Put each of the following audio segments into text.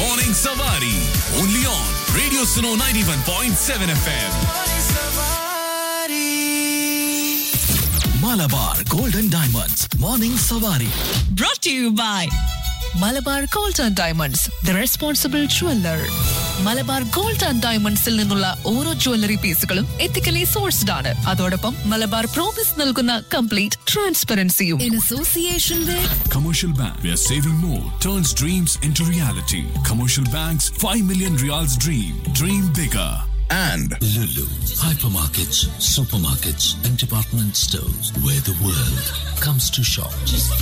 Morning Savari. Only on Radio Suno 91.7 FM. Malabar Golden Diamonds. Morning Savari. brought to you by Malabar gold and diamonds the responsible jeweller Malabar gold and ഡയമണ്ട്സിൽ നിന്നുള്ള ഓരോ jewellery പീസുകളും ethically sourced ആണ് അതോടൊപ്പം Malabar promise നൽകുന്ന complete ട്രാൻസ്പെറൻസിയും in association with Commercial Bank, where saving more turns dreams into reality. Commercial Bank's 5 million reals dream. Dream bigger. And Lulu, hypermarkets, supermarkets, and department stores where the world comes to shop.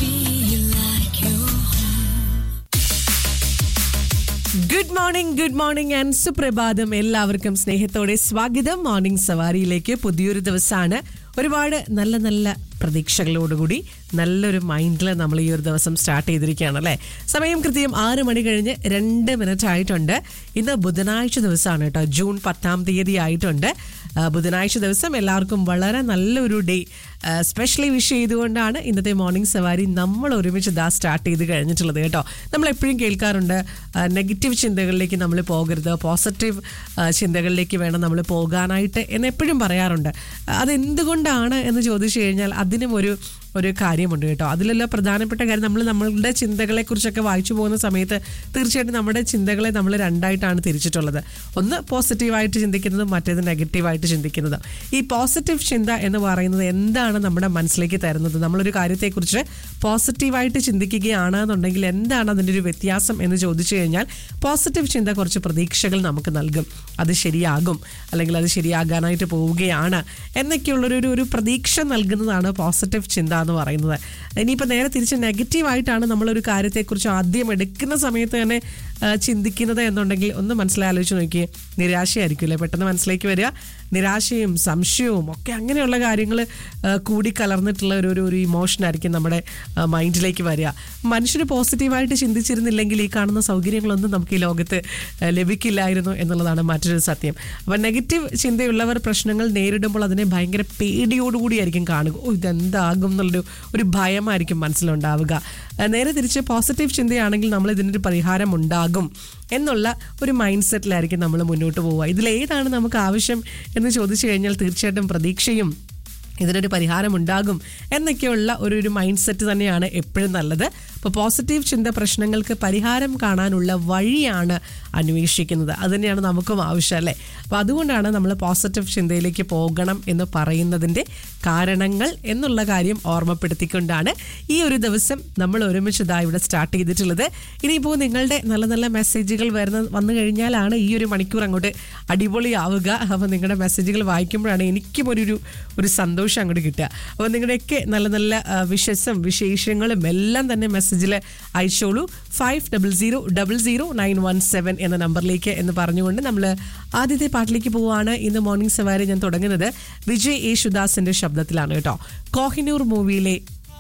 Good morning good morning and സുപ്രഭാതം എല്ലാവർക്കും സ്നേഹത്തോടെ സ്വാഗതം morning സവാരിയിലേക്ക് പുതിയൊരു ദിവസമാണ് ഒരുപാട് നല്ല നല്ല പ്രതീക്ഷകളോടുകൂടി നല്ലൊരു മൈൻഡിൽ നമ്മൾ ഈ ഒരു ദിവസം സ്റ്റാർട്ട് ചെയ്തിരിക്കുകയാണ് അല്ലേ സമയം കൃത്യം ആറ് മണി കഴിഞ്ഞ് രണ്ട് മിനിറ്റ് ആയിട്ടുണ്ട് ഇന്ന് ബുധനാഴ്ച ദിവസമാണ് കേട്ടോ ജൂൺ പത്താം തീയതി ആയിട്ടുണ്ട് ആ, ബുധനാഴ്ച ദിവസം എല്ലാവർക്കും വളരെ നല്ലൊരു ഡേ സ്പെഷ്യലി വിഷ് ചെയ്തുകൊണ്ടാണ് ഇന്നത്തെ മോർണിംഗ് സവാരി നമ്മൾ ഒരുമിച്ച് ഇതാ സ്റ്റാർട്ട് ചെയ്ത് കഴിഞ്ഞിട്ടുള്ളത് കേട്ടോ നമ്മൾ എപ്പോഴും കേൾക്കാറുണ്ട് നെഗറ്റീവ് ചിന്തകളിലേക്ക് നമ്മൾ പോകരുത് പോസിറ്റീവ് ചിന്തകളിലേക്ക് വേണം നമ്മൾ പോകാനായിട്ട് എന്ന് എപ്പോഴും പറയാറുണ്ട് അതെന്തുകൊണ്ടാണ് എന്ന് ചോദിച്ചു കഴിഞ്ഞാൽ അതിനും ഒരു ഒരു കാര്യമുണ്ട് കേട്ടോ അതിലെല്ലാം പ്രധാനപ്പെട്ട കാര്യം നമ്മൾ നമ്മളുടെ ചിന്തകളെ കുറിച്ചൊക്കെ വായിച്ചു പോകുന്ന സമയത്ത് തീർച്ചയായിട്ടും നമ്മുടെ ചിന്തകളെ നമ്മൾ രണ്ടായിട്ടാണ് തിരിച്ചിട്ടുള്ളത് ഒന്ന് പോസിറ്റീവായിട്ട് ചിന്തിക്കുന്നത് മറ്റേത് നെഗറ്റീവായിട്ട് ചിന്തിക്കുന്നത് ഈ പോസിറ്റീവ് ചിന്ത എന്ന് പറയുന്നത് എന്താണ് നമ്മുടെ മനസ്സിലേക്ക് തരുന്നത് നമ്മളൊരു കാര്യത്തെക്കുറിച്ച് പോസിറ്റീവായിട്ട് ചിന്തിക്കുകയാണ് എന്നുണ്ടെങ്കിൽ എന്താണ് അതിൻ്റെ ഒരു വ്യത്യാസം എന്ന് ചോദിച്ചു കഴിഞ്ഞാൽ പോസിറ്റീവ് ചിന്ത കുറച്ച് പ്രതീക്ഷകൾ നമുക്ക് നൽകും അത് ശരിയാകും അല്ലെങ്കിൽ അത് ശരിയാകാനായിട്ട് പോവുകയാണ് എന്നൊക്കെയുള്ളൊരു ഒരു ഒരു പ്രതീക്ഷ നൽകുന്നതാണ് പോസിറ്റീവ് ചിന്ത എന്ന് പറയുന്നത് ഇനിയിപ്പോൾ നേരെ തിരിച്ച് നെഗറ്റീവായിട്ടാണ് നമ്മളൊരു കാര്യത്തെക്കുറിച്ച് ആദ്യം എടുക്കുന്ന സമയത്ത് തന്നെ ആ, ചിന്തിക്കുന്നത് എന്നുണ്ടെങ്കിൽ ഒന്ന് മനസ്സിലാലോചിച്ച് നോക്കിയേ നിരാശയായിരിക്കും അല്ലേ പെട്ടെന്ന് മനസ്സിലേക്ക് വരിക നിരാശയും സംശയവും ഒക്കെ അങ്ങനെയുള്ള കാര്യങ്ങൾ കൂടി കലർന്നിട്ടുള്ള ഒരു ഒരു ഒരു ഇമോഷൻ ആയിരിക്കും നമ്മുടെ ആ, മൈൻഡിലേക്ക് വരിക മനുഷ്യർ പോസിറ്റീവായിട്ട് ചിന്തിച്ചിരുന്നില്ലെങ്കിൽ ഈ കാണുന്ന സൗകര്യങ്ങളൊന്നും നമുക്ക് ഈ ലോകത്ത് ആ, ലഭിക്കില്ലായിരുന്നു എന്നുള്ളതാണ് മറ്റൊരു സത്യം അപ്പം നെഗറ്റീവ് ചിന്തയുള്ളവർ പ്രശ്നങ്ങൾ നേരിടുമ്പോൾ അതിനെ ഭയങ്കര പേടിയോടുകൂടിയായിരിക്കും കാണുക ഓ ഇതെന്താകും എന്നുള്ളൊരു ഒരു ഭയമായിരിക്കും മനസ്സിലുണ്ടാവുക ആ, നേരെ തിരിച്ച് പോസിറ്റീവ് ചിന്തയാണെങ്കിൽ നമ്മൾ ഇതിനൊരു പരിഹാരം ഉണ്ടാകും എന്നുള്ള ഒരു മൈൻഡ് സെറ്റിലായിരിക്കും നമ്മൾ മുന്നോട്ട് പോവുക ഇതിലേതാണ് നമുക്ക് ആവശ്യം എന്ന് ചോദിച്ചു കഴിഞ്ഞാൽ തീർച്ചയായിട്ടും പ്രതീക്ഷയും ഇതിനൊരു പരിഹാരം ഉണ്ടാകും എന്നൊക്കെയുള്ള ഒരു ഒരു മൈൻഡ് സെറ്റ് തന്നെയാണ് എപ്പോഴും നല്ലത് അപ്പോൾ പോസിറ്റീവ് ചിന്ത പ്രശ്നങ്ങൾക്ക് പരിഹാരം കാണാനുള്ള വഴിയാണ് അന്വേഷിക്കുന്നത് അത് തന്നെയാണ് നമുക്കും ആവശ്യം അല്ലേ അപ്പോൾ അതുകൊണ്ടാണ് നമ്മൾ പോസിറ്റീവ് ചിന്തയിലേക്ക് പോകണം എന്ന് പറയുന്നതിൻ്റെ കാരണങ്ങൾ എന്നുള്ള കാര്യം ഓർമ്മപ്പെടുത്തിക്കൊണ്ടാണ് ഈ ഒരു ദിവസം നമ്മൾ ഒരുമിച്ച് ഇതാ ഇവിടെ സ്റ്റാർട്ട് ചെയ്തിട്ടുള്ളത് ഇനിയിപ്പോൾ നിങ്ങളുടെ നല്ല നല്ല മെസ്സേജുകൾ വരുന്ന വന്നു കഴിഞ്ഞാലാണ് ഈ ഒരു മണിക്കൂർ അങ്ങോട്ട് അടിപൊളിയാവുക അപ്പോൾ നിങ്ങളുടെ മെസ്സേജുകൾ വായിക്കുമ്പോഴാണ് എനിക്കും ഒരു ഒരു ഒരു സന്തോഷം അങ്ങോട്ട് കിട്ടുക അപ്പോൾ നിങ്ങളുടെയൊക്കെ നല്ല നല്ല വിഷസും വിശേഷങ്ങളും എല്ലാം തന്നെ മെസ്സേജിൽ അയച്ചോളൂ five double zero double zero nine one seven എന്ന നമ്പറിലേക്ക് എന്ന് പറഞ്ഞുകൊണ്ട് നമ്മൾ ആദ്യത്തെ പാട്ടിലേക്ക് പോവുകയാണ് ഇന്ന് മോർണിംഗ് സവാരി ഞാൻ തുടങ്ങുന്നത് വിജയ് യേശുദാസിന്റെ ശബ്ദത്തിലാണ് കേട്ടോ കോഹിനൂർ മൂവിയിലെ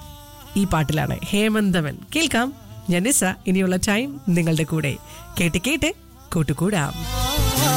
ഈ പാട്ടിലാണ് ഹേമന്തവൻ കേൾക്കാം ഞാൻ നിസ ഇനിയുള്ള ടൈം നിങ്ങളുടെ കൂടെ കേട്ട് കേട്ട് കൂട്ടുകൂടാം